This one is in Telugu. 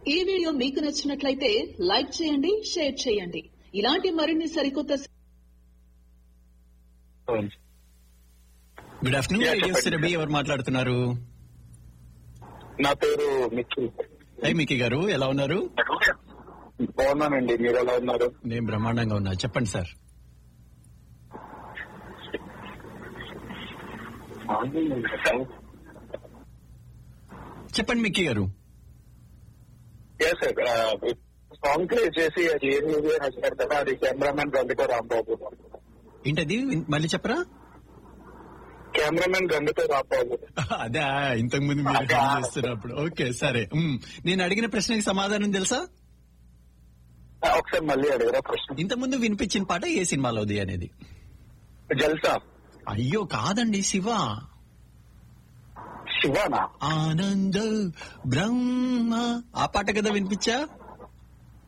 ఈ వీడియో మీకు నచ్చినట్లయితే లైక్ చేయండి షేర్ చేయండి ఇలాంటి మరిన్ని సరికొత్త గుడ్ ఆఫ్టర్నూన్ Yeah, రేడియో చెప్పండి. సిరబి ఎవరు మాట్లాడుతున్నారు నా పేరు మిక్కి హై మికి గారు ఎలా ఉన్నారు బాగున్నానండి మీరు ఎలా ఉన్నారు నేను బ్రహ్మాండంగా ఉన్నా చెప్పండి సార్ చెప్పండి మిక్కీ గారు ఎస్ సార్ సాంగ్ ప్లే చేసి అది ఏ మూవీ అని పెడతారో అది కెమెరామెన్ గండితో రాంబాబు ఏంటది మళ్ళీ చెప్పరా కెమెరామెన్ గండితో రాంబాబు అదే ఇంతకు ముందు మీరు అదే. ఫోన్ చేస్తున్నప్పుడు ఓకే సరే మ్, నేను అడిగిన ప్రశ్నకి సమాధానం తెలుసా ఆ, ఒకసారి మళ్ళీ అడిగారా ప్రశ్న ఇంత ముందు వినిపించిన పాట ఏ సినిమాలోది అనేది జల్సా అయ్యో కాదండి శివ శివానా ఆనంద బ్రహ్మ ఆ పాట కదా వినిపించా